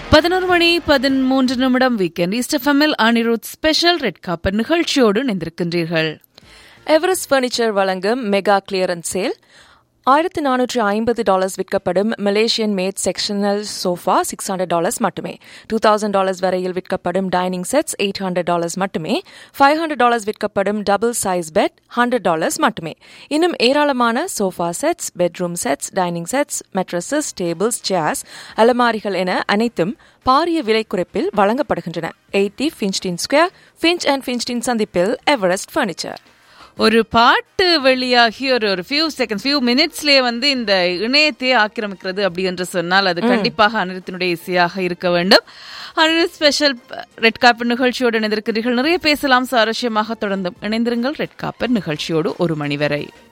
பதினோரு மணி பதிமூன்று நிமிடம் வீக்கெண்ட் ஈஸ்டஃபமில் அனிருத் ஸ்பெஷல் ரெட் காப்பர் நிகழ்ச்சியோடு இணைந்திருக்கின்றீர்கள் எவரெஸ்ட் ஃபர்னிச்சர் வழங்கும் மெகா கிளியரன்ஸ் சேல் ஆயிரத்தி நானூற்றி ஐம்பது டாலர்ஸ் விற்கப்படும் Malaysian made sectional sofa six hundred dollars மட்டுமே டூ தௌசண்ட் டாலர்ஸ் வரையில் விற்கப்படும் dining sets eight hundred dollars மட்டுமே ஃபைவ் ஹண்ட்ரட் டாலர்ஸ் விற்கப்படும் double size bed hundred dollars மட்டுமே இன்னும் ஏராளமான sofa sets bedroom sets dining sets mattresses tables chairs அலமாரிகள் என அனைத்தும் பாரிய விலை குறைப்பில் வழங்கப்படுகின்றன eighty Finchdene Square Finch and Finchdene சந்திப்பில் எவரெஸ்ட் ஃபர்னிச்சர் ஒரு பாட்டு வெளியாகி ஒரு ஒரு ஃபியூ செகண்ட் ஃபியூ மினிட்ஸ்லயே வந்து இந்த இணையத்தையே ஆக்கிரமிக்கிறது அப்படி என்று சொன்னால் அது கண்டிப்பாக அனிருத்தினுடைய இசையாக இருக்க வேண்டும் அனிருத் ஸ்பெஷல் ரெட் காப்பர் நிகழ்ச்சியோடு இணைந்திருக்கிறீர்கள் நிறைய பேசலாம் சுவாரஸ்யமாக தொடர்ந்து இணைந்திருங்கள் ரெட் காப்பர் நிகழ்ச்சியோடு ஒரு மணி வரை